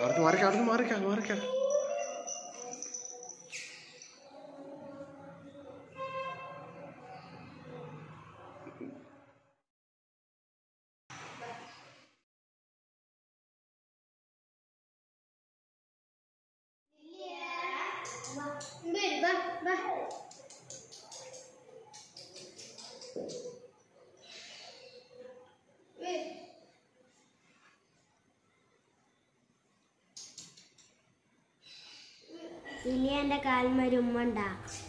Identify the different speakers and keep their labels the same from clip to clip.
Speaker 1: അവിടുന്ന് മാറിക്ക അവിടുന്ന് മാറിക്ക മാറിക്ക
Speaker 2: വരൂ, വാ, വാ. വരൂ. ഇനി എന്റെ കാൽമൊരു ഉമ്മ ഉണ്ടാ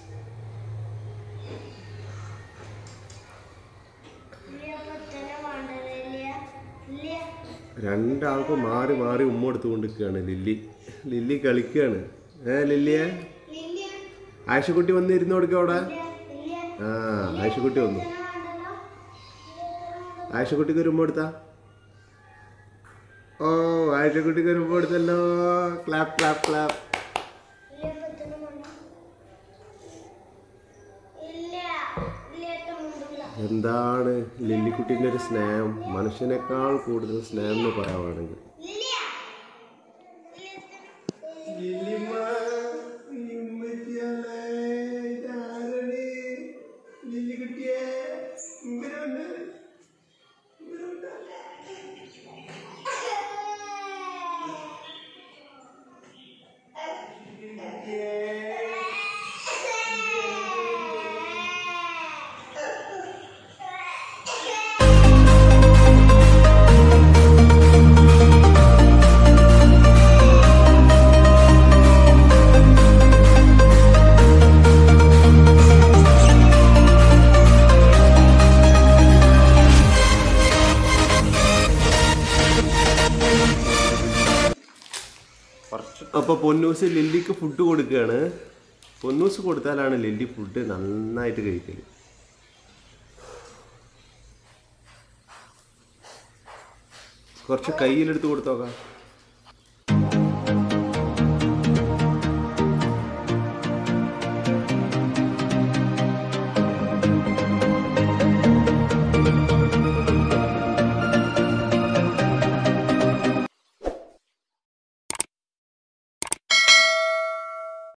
Speaker 1: രണ്ടാൾക്കും മാറി മാറി ഉമ്മ എടുത്തു കൊണ്ടിരിക്കുകയാണ് ലില്ലി ലില്ലി കളിക്കുകയാണ് ഏ ലില്ലിയെ ആയിഷക്കുട്ടി വന്ന് ഇരുന്ന് കൊടുക്കുക അവിടെ ആ ആയിഷക്കുട്ടി വന്നു ആയിഷക്കുട്ടിക്ക് ഒരു ഉമ്മ എടുത്താ ഓ ആയിഷക്കുട്ടിക്ക് ഒരു ഉമ്മ എടുത്തല്ലോ ക്ലാപ്പ് ക്ലാപ്പ് ക്ലാപ്പ് എന്താണ് ലില്ലിക്കുട്ടീൻ്റെ ഒരു സ്നേഹം മനുഷ്യനേക്കാൾ കൂടുതൽ സ്നേഹം എന്ന് പറയാവാണെങ്കിൽ അപ്പൊ പൊന്നൂസ് ലില്ലിക്ക് ഫുഡ് കൊടുക്കുകയാണ് പൊന്നൂസ് കൊടുത്താലാണ് ലില്ലി ഫുഡ് നന്നായിട്ട് കഴിക്കല് കുറച്ച് കയ്യിലെടുത്ത് കൊടുത്തോക്കാം